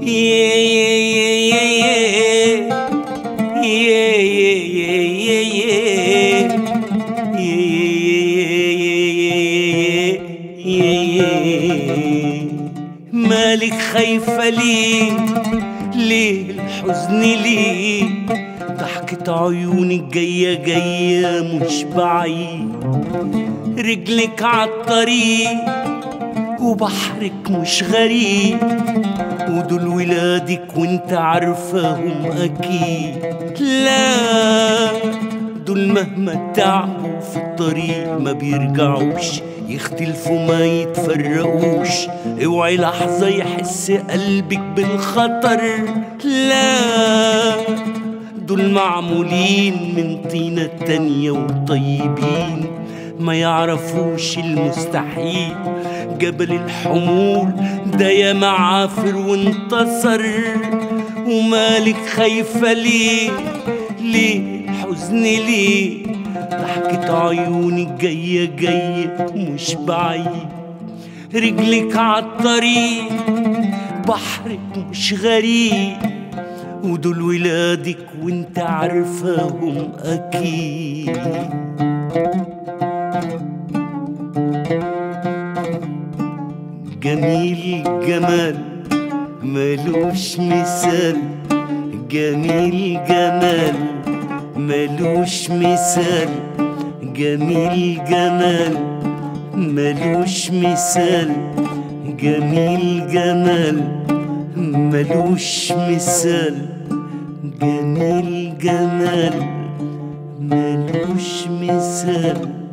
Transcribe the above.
مالك خايفة ليه ليه الحزن ليه ضحكة عيونك جاية جاية مش بعيد رجلك عالطريق وبحرك مش غريب ودول ولادك وانت عارفاهم اكيد لا دول مهما تعبوا في الطريق ما بيرجعوش يختلفوا ما يتفرقوش اوعي لحظة يحس قلبك بالخطر لا دول معمولين من طينة تانية وطيبين ما يعرفوش المستحيل جبل الحمول ده يا معافر وانتصر ومالك خايفة ليه ليه الحزن ليه ضحكة عيونك جاية جاية مش بعيد رجلك عالطريق بحرك مش غريب ودول ولادك وانت عارفاهم اكيد جميل جمال ملوش مثال جميل جمال ملوش مثال جميل جمال ملوش مثال جميل جمال ملوش مثال جميل جمال ملوش مثال